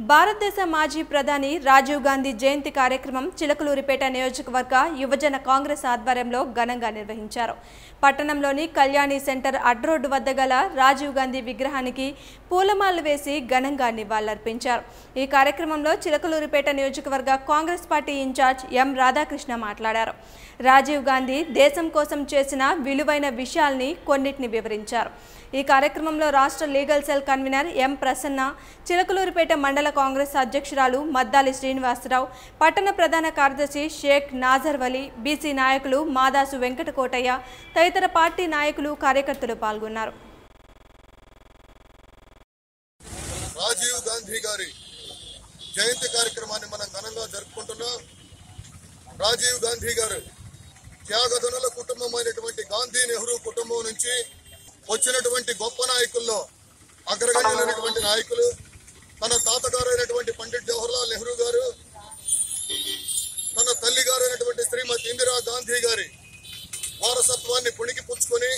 భారతదేశ మాజీ ప్రధాని రాజీవ్ గాంధీ జయంతి కార్యక్రమం చిలకలూరిపేట నియోజకవర్గ యువజన కాంగ్రెస్ ఆధ్వర్యంలో ఘనంగా నిర్వహించారు పట్టణంలోని కళ్యాణి సెంటర్ అడ్రోడ్డు వద్ద గల రాజీవ్ గాంధీ విగ్రహానికి పూలమాలలు వేసి ఘనంగా నివాళులర్పించారు ఈ కార్యక్రమంలో చిలకలూరిపేట నియోజకవర్గ Congress party incharge M Radhakrishna మాట్లాడారు రాజీవ్ గాంధీ దేశం కోసం చేసిన విలువైన విషయాల్ని కొన్నిటిని వివరించారు ఈ కార్యక్రమంలో రాష్ట్ర legal cell convener M Prasanna Chilakaluripet మండల కాంగ్రెస్ అధ్యక్షురాలు మద్దాలి శ్రీనివాసరావు పట్టణ ప్రధాన కార్యదర్శి షేక్ నాజర్ వలి బీసీ నాయకులు మాదాసు వెంకటకోటయ్య తదితర పార్టీ నాయకులు కార్యకర్తలు పాల్గొన్నారు రాజీవ్ గాంధీ గారి జయంతి కార్యక్రమాన్ని మనం ఘనంగా జరుపుకుంటున్నాం రాజీవ్ గాంధీ గారు త్యాగధనుల కుటుంబం అయినటువంటి గాంధీ నెహ్రూ కుటుంబం నుంచి వచ్చినటువంటి గొప్ప నాయకుల్లో అగ్రగణ్యులైనటువంటి నాయకులు తన తాతగారు అయినటువంటి పండిట్ జవహర్లాల్ నెహ్రూ గారు తన తల్లి గారు అయినటువంటి శ్రీమతి ఇందిరా గాంధీ గారి వారసత్వాన్ని పుణికి పుచ్చుకొని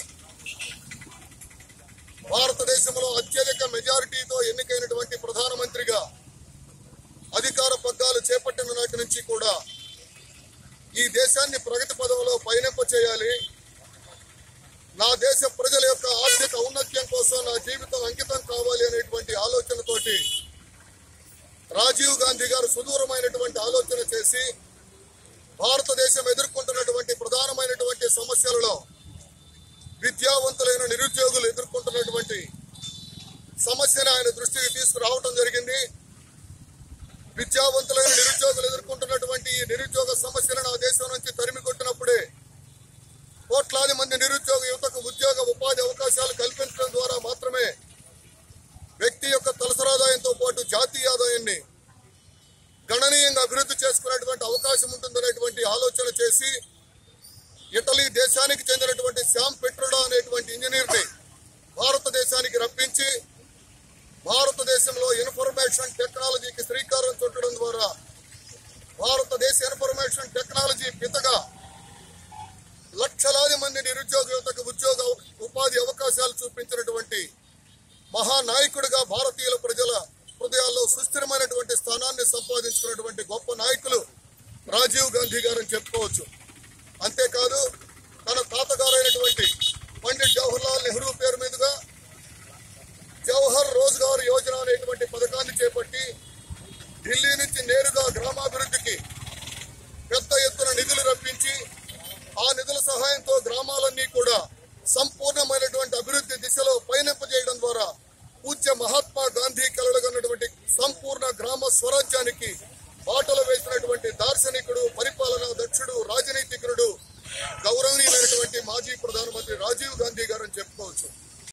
భారతదేశంలో అత్యధిక మెజారిటీతో ఎన్నికైనటువంటి ప్రధానమంత్రిగా అధికార పగ్గాలు చేపట్టిన నాటి నుంచి కూడా ఈ దేశాన్ని ప్రగతి పదవిలో పయనింప చేయాలి నా దేశ ప్రజల యొక్క ఆర్థిక ఔన్నత్యం కోసం నా జీవితం అంకితం కావాలి అనేటువంటి ఆలోచనతోటి రాజీవ్ గాంధీ గారు సుదూరమైనటువంటి ఆలోచన చేసి భారతదేశం ఎదుర్కొంటున్నటువంటి ప్రధానమైనటువంటి సమస్యలలో విద్యావంతులైన నిరుద్యోగులు ఎదుర్కొంటున్నటువంటి సమస్యను ఆయన దృష్టికి తీసుకురావటం జరిగింది విద్యావంతులైన నిరుద్యోగులు ఎదుర్కొంటున్నటువంటి ఈ నిరుద్యోగ సమస్యలను ఆ దేశం నుంచి తరిమి కొట్టినప్పుడే కోట్లాది మంది నిరుద్యోగ యువతకు ఉద్యోగ ఉపాధి అవకాశాలు కల్పించడం ద్వారా మాత్రమే వ్యక్తి యొక్క తలసరాదాయంతో పాటు జాతీయ ఆదాయాన్ని గణనీయంగా అభివృద్ధి చేసుకునేటువంటి అవకాశం ఉంటుందనేటువంటి ఆలోచన చేసి ఇటలీ దేశానికి చెందినటువంటి శ్యామ్ పెట్రోడా అనేటువంటి ఇంజనీర్ ని భారతదేశానికి రప్పించి భారతదేశంలో ఇన్ఫర్మేషన్ టెక్నాలజీకి శ్రీకారం చుట్టడం ద్వారా భారతదేశ ఇన్ఫర్మేషన్ టెక్నాలజీ పితగా లక్షలాది మంది నిరుద్యోగ యువతకు ఉద్యోగ ఉపాధి అవకాశాలు చూపించినటువంటి మహానాయకుడిగా భారతీయుల ప్రజల హృదయాల్లో సుస్థిరమైనటువంటి స్థానాన్ని సంపాదించుకున్నటువంటి గొప్ప నాయకులు రాజీవ్ గాంధీ గారని చెప్పుకోవచ్చు అంతేకాదు తన తాతగారైనటువంటి పండిట్ జవహర్లాల్ నెహ్రూ పేరు మీదుగా జవహర్ రోజ్గార్ యోజన అనేటువంటి పథకాన్ని చేపట్టి ఢిల్లీ నుంచి నేరుగా గ్రామాభివృద్ధికి పెద్ద ఎత్తున నిధులు రప్పించి ఆ నిధుల సహాయంతో గ్రామాలన్నీ కూడా సంపూర్ణమైనటువంటి అభివృద్ధి దిశలో పయనింపజేయడం ద్వారా పూజ్య మహాత్మా గాంధీ కలలుగన్నటువంటి సంపూర్ణ గ్రామ స్వరాజ్యానికి